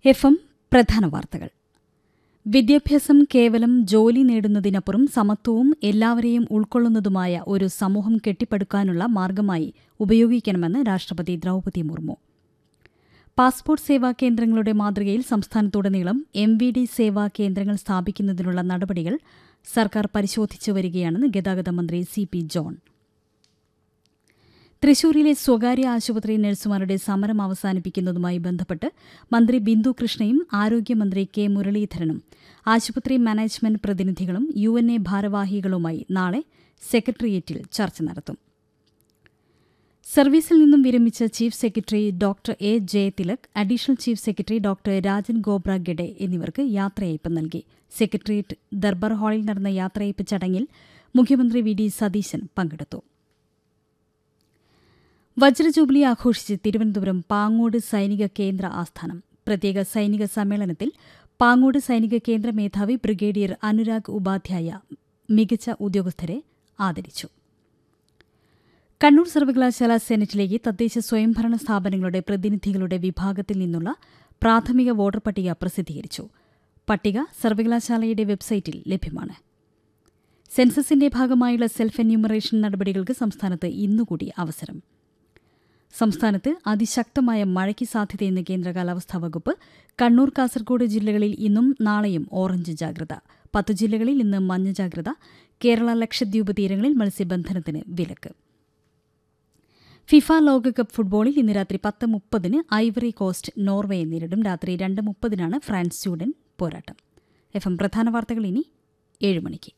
F M പ്രധാന വാർത്തകൾ വിദ്യാഭ്യാസം കേവലം ജോലി നേടുന്നതിനപ്പുറം സമത്വവും എല്ലാവരെയും ഉൾക്കൊള്ളുന്നതുമായ ഒരു സമൂഹം കെട്ടിപ്പടുക്കാനുള്ള മാർഗമായി ഉപയോഗിക്കണമെന്ന് രാഷ്ട്രപതി ദ്രൌപതി മുർമു പാസ്പോർട്ട് സേവാ കേന്ദ്രങ്ങളുടെ മാതൃകയിൽ സംസ്ഥാനത്തുടനീളം എം വി ഡി സേവാ കേന്ദ്രങ്ങൾ സ്ഥാപിക്കുന്നതിനുള്ള നടപടികൾ സർക്കാർ പരിശോധിച്ചു വരികയാണെന്ന് ഗതാഗത മന്ത്രി സി പി ജോൺ തൃശൂരിലെ സ്വകാര്യ ആശുപത്രി നഴ്സുമാരുടെ സമരം അവസാനിപ്പിക്കുന്നതുമായി ബന്ധപ്പെട്ട് മന്ത്രി ബിന്ദു കൃഷ്ണയും ആരോഗ്യമന്ത്രി കെ മുരളീധരനും ആശുപത്രി മാനേജ്മെന്റ് പ്രതിനിധികളും യു എൻ എ ഭാരവാഹികളുമായി നാളെ സെക്രട്ടേറിയറ്റിൽ ചർച്ച നടത്തും സർവീസിൽ നിന്നും വിരമിച്ച chief secretary doctor A Jayathilak additional chief secretary doctor Rajan Khobragade എന്നിവർക്ക് യാത്രയയപ്പ് നൽകി സെക്രട്ടേറിയറ്റ് ദർബാർ ഹാളിൽ നടന്ന യാത്രയയപ്പ് ചടങ്ങിൽ മുഖ്യമന്ത്രി വി ഡി സതീശൻ പങ്കെടുത്തു വജ്രജൂബിലി ആഘോഷിച്ച് തിരുവനന്തപുരം പാങ്ങോട് സൈനിക കേന്ദ്ര ആസ്ഥാനം പ്രത്യേക സൈനിക സമ്മേളനത്തിൽ പാങ്ങോട് സൈനിക കേന്ദ്ര മേധാവി ബ്രിഗേഡിയർ അനുരാഗ് ഉപാധ്യായ മികച്ച ഉദ്യോഗസ്ഥരെ ആദരിച്ചു കണ്ണൂർ സർവകലാശാല സെനറ്റിലേക്ക് തദ്ദേശ സ്വയംഭരണ സ്ഥാപനങ്ങളുടെ പ്രതിനിധികളുടെ വിഭാഗത്തിൽ നിന്നുള്ള പ്രാഥമിക വോട്ടർ പട്ടിക പ്രസിദ്ധീകരിച്ചു പട്ടിക സർവകലാശാലയുടെ വെബ്സൈറ്റിൽ ലഭ്യമാണ് സെൻസസിന്റെ ഭാഗമായുള്ള സെൽഫ് എന്യൂമറേഷൻ നടപടികൾക്ക് സംസ്ഥാനത്ത് ഇന്നുകൂടി അവസരം സംസ്ഥാനത്ത് അതിശക്തമായ മഴയ്ക്ക് സാധ്യതയെന്ന് കേന്ദ്ര കാലാവസ്ഥാ വകുപ്പ് കണ്ണൂർ കാസർഗോഡ് ജില്ലകളിൽ ഇന്നും നാളെയും ഓറഞ്ച് ജാഗ്രത പത്തു ജില്ലകളിൽ ഇന്ന് മഞ്ഞ ജാഗ്രത കേരള ലക്ഷദ്വീപ് തീരങ്ങളിൽ മത്സ്യബന്ധനത്തിന് വിലക്ക് ഫിഫ ലോകകപ്പ് ഫുട്ബോളിൽ ഇന്ന് രാത്രി പത്ത് മുപ്പതിന് ഐവറി കോസ്റ്റ് നോർവേയെ നേരിടും രാത്രി രണ്ട് മുപ്പതിനാണ് ഫ്രാൻസ് സ്വീഡൻ പോരാട്ടം എഫ് എം പ്രധാന വാർത്തകൾ ഇനി ഏഴ് മണിക്ക്